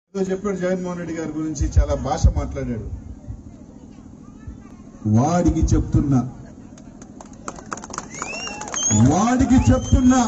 ఏదో చెప్పాడు జగన్మోహన్ రెడ్డి గారి గురించి చాలా భాష మాట్లాడాడు వాడికి చెప్తున్నా వాడికి చెప్తున్నా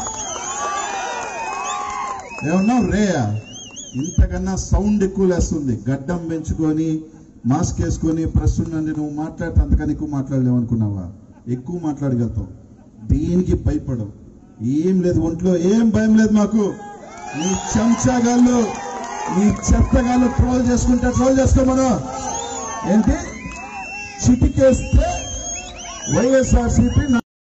ఏమన్నావు రేయా ఇంతకన్నా సౌండ్ ఎక్కువ లేస్తుంది గడ్డం పెంచుకొని మాస్క్ వేసుకొని ప్రెస్ ఉన్నది నువ్వు మాట్లాడితే అంతకన్నా ఎక్కువ మాట్లాడలేవు అనుకున్నావా ఎక్కువ మాట్లాడగలుగుతావు దేనికి భయపడవు ఏం లేదు ఒంట్లో ఏం భయం లేదు మాకు నీ చెంచాగాళ్ళు నీ చెత్తగాళ్ళు ట్రోల్ చేసుకుంటే ట్రోల్ చేసుకోమను ఏంటి చిటికేస్తే వైఎస్ఆర్సీపీ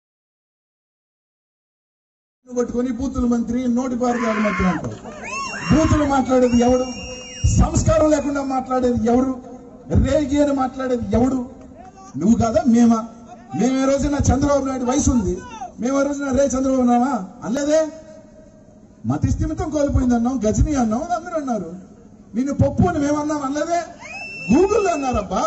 పట్టుకొని బూతుల మంత్రి నోటి పారుగారి మంత్రి అంటారు బూతులు మాట్లాడేది ఎవడు సంస్కారం లేకుండా మాట్లాడేది ఎవరు రేగి అని మాట్లాడేది ఎవడు నువ్వు కాదా మేమా మేము ఏ రోజున చంద్రబాబు నాయుడు వయసు ఉంది మేము ఏ రోజున రే చంద్రబాబు నామా అనలేదే మతి స్థిమితం కోల్పోయింది అన్నాం గజని అన్నాం అని అందరూ అన్నారు నిన్ను పప్పు అని మేమన్నాం అనలేదే గూగుల్లో అన్నారబ్బా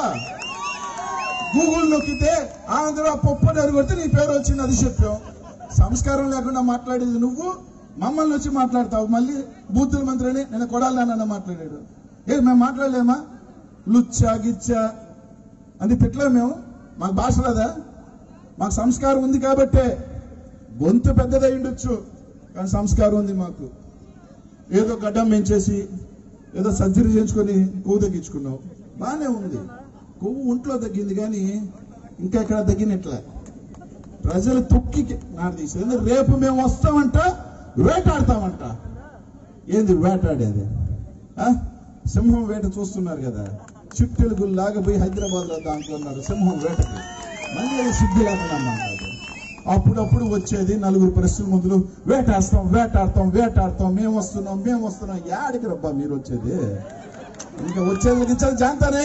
గూగుల్ నొక్కితే ఆంధ్ర పప్పు అని అడుగుడితే నీ పేరు వచ్చింది అది చెప్పాం సంస్కారం లేకుండా మాట్లాడేది నువ్వు మమ్మల్ని వచ్చి మాట్లాడతావు మళ్ళీ బూతుల మంత్రిని నేను కొడాలన్న మాట్లాడాడు ఏ మేము మాట్లాడలేమా లుచ్చా గిచ్చా అని తిట్టలేము మేము మాకు భాష లేదా మాకు సంస్కారం ఉంది కాబట్టే గొంతు పెద్దదై ఉండొచ్చు కానీ సంస్కారం ఉంది మాకు ఏదో గడ్డం పెంచేసి ఏదో సర్జరీ చేయించుకొని కొవ్వు తగ్గించుకున్నావు బాగానే ఉంది కొవ్వు ఒంట్లో తగ్గింది కానీ ఇంకా ఎక్కడ తగ్గినట్లే ప్రజలు తొక్కి నాకు తీసింది రేపు మేము వస్తామంట వేటాడతామంట ఏంది వేటాడేది ఆ? సింహం వేట చూస్తున్నారు కదా చిట్టెలుగు లాగపోయి హైదరాబాద్ లో దాంట్లో ఉన్నారు సింహం వేటకి మళ్ళీ అది సిగ్గు లేకుండా మాట్లాడు అప్పుడప్పుడు వచ్చేది నలుగురు పరిస్థితుల ముందు వేటాడతాం వేటాడతాం వేటాడతాం మేము వస్తున్నాం మేము వస్తున్నాం యాడికి రబ్బా మీరు వచ్చేది ఇంకా వచ్చేది ఇచ్చేది జాంతానే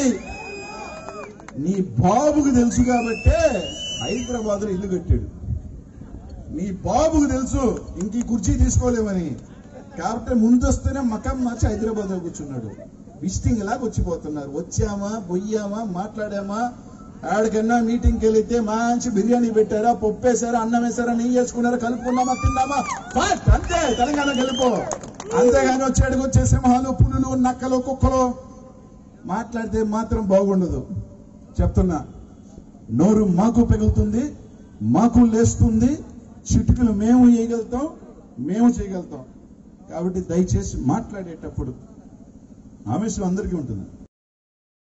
నీ బాబుకు తెలుసు కాబట్టే హైదరాబాద్ లో ఇల్లు కట్టాడు నీ బాబుకు తెలుసు ఇంక ఈ కుర్చీ తీసుకోలేమని కాబట్టి ముందొస్తేనే మకం మార్చి హైదరాబాద్ లో కూర్చున్నాడు విజిటింగ్ లాగా వచ్చిపోతున్నారు వచ్చామా బొయ్యామా మాట్లాడామా ఆడికన్నా మీటింగ్కి వెళితే మంచి బిర్యానీ పెట్టారా పప్పు వేసారా అన్నం వేసారా నెయ్యి వేసుకున్నారా కలుపుకున్నామా తిన్నామా ఫాస్ట్ అంతే తెలంగాణ గెలుపు అంతేగాని వచ్చాడికి వచ్చే సింహాలు పులులు నక్కలు కుక్కలు మాట్లాడితే మాత్రం బాగుండదు చెప్తున్నా నోరు మాకు పెగులుతుంది మాకు లేస్తుంది చిటుకులు మేము చేయగలుగుతాం మేము చేయగలుగుతాం కాబట్టి దయచేసి మాట్లాడేటప్పుడు ఆవేశం అందరికీ ఉంటుంది